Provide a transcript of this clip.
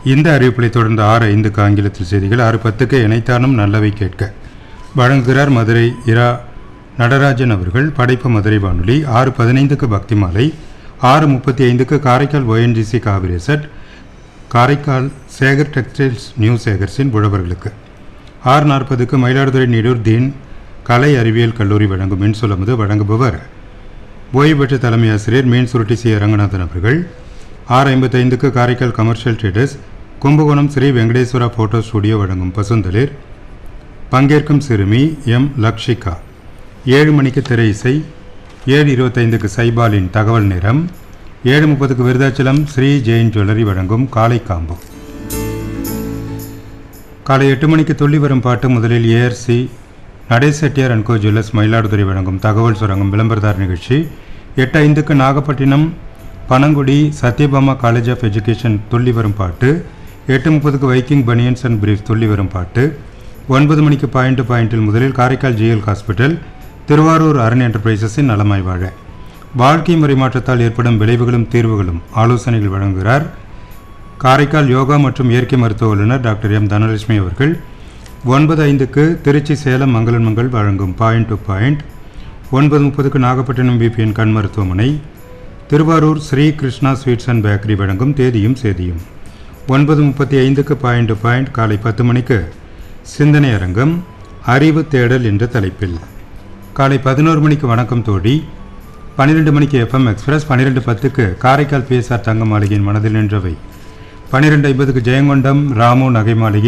இந்த அறிவிப்பை தொடர்ந்து ஆறு ஐந்துக்கு ஆங்கிலத்தில் செய்திகள் ஆறு பத்துக்கு இணைத்தானும் நல்லவை கேட்க வழங்குகிறார் மதுரை இரா நடராஜன் அவர்கள் படைப்பு மதுரை வானொலி ஆறு பதினைந்துக்கு பக்தி மாலை ஆறு முப்பத்தி ஐந்துக்கு Karaikal ONGC Kaveri asset Karaikal Sekar textiles new சேகர்ஸின் உழவர்களுக்கு ஆறு நாற்பதுக்கு மயிலாடுதுறை நீடூர் தீன் கலை அறிவியல் கல்லூரி வழங்கும் மின்சொலமுது வழங்குபவர் ஓய்வு பெற்ற தலைமை ஆசிரியர் மீன் சுருட்டி சி ரங்கநாதன் அவர்கள் ஆறு ஐம்பத்தைந்துக்கு Karaikal commercial traders Kumbakonam Sri Venkateswara photo studio வழங்கும் பசுந்தளிர் பங்கேற்கும் சிறுமி எம் லக்ஷிகா ஏழு மணிக்கு திரை இசை ஏழு இருபத்தைந்துக்கு சைபாலின் தகவல் நேரம் ஏழு முப்பதுக்கு விருதாச்சலம் ஸ்ரீ ஜெயின் ஜுவல்லரி வழங்கும் காலை காம்போ காலை எட்டு மணிக்கு துள்ளி வரும் பாட்டு முதலில் ARC Natesh Chettiar and co jewellers Mayiladuthurai வழங்கும் தகவல் சுரங்கம் விளம்பரதார் நிகழ்ச்சி எட்டு ஐந்துக்கு Nagapattinam Panangudi Sathyabama college of education துள்ளி வரும் பாட்டு எட்டு முப்பதுக்கு வைக்கிங் பனியன்ஸ் அண்ட் பிரீஃப் துள்ளி வரும் பாட்டு ஒன்பது மணிக்கு பாயிண்ட் டு பாயிண்டில் முதலில் காரைக்கால் ஜிஎல் ஹாஸ்பிட்டல் திருவாரூர் அரண் என்டர்பிரைசஸின் நலமாய் வாழ வாழ்க்கை முறை மாற்றத்தால் ஏற்படும் விளைவுகளும் தீர்வுகளும் ஆலோசனைகள் வழங்குகிறார் காரைக்கால் யோகா மற்றும் இயற்கை மருத்துவ வல்லுநர் டாக்டர் எம் தனலட்சுமி அவர்கள் ஒன்பது ஐந்துக்கு திருச்சி சேலம் மங்களன்மங்கள் வழங்கும் பாயிண்ட் டு பாயிண்ட் ஒன்பது முப்பதுக்கு நாகப்பட்டினம் பிபிஎன் கண் மருத்துவமனை Thiruvarur Sri Krishna sweets and bakery வழங்கும் தேதியும் சேதியும் ஒன்பது முப்பத்தி ஐந்துக்கு பாயிண்ட் டு பாயிண்ட் காலை பத்து மணிக்கு சிந்தனை அரங்கம் அறிவு தேடல் என்ற தலைப்பில் காலை பதினோரு மணிக்கு வணக்கம் தோழி பன்னிரெண்டு மணிக்கு எஃப்எம் எக்ஸ்பிரஸ் பன்னிரெண்டு பத்துக்கு காரைக்கால் பிஎஸ்ஆர் தங்க மாளிகையின் மனதில் நின்றவை பன்னிரெண்டு ஐம்பதுக்கு ஜெயங்கொண்டம் ராமு நகை மாளிகை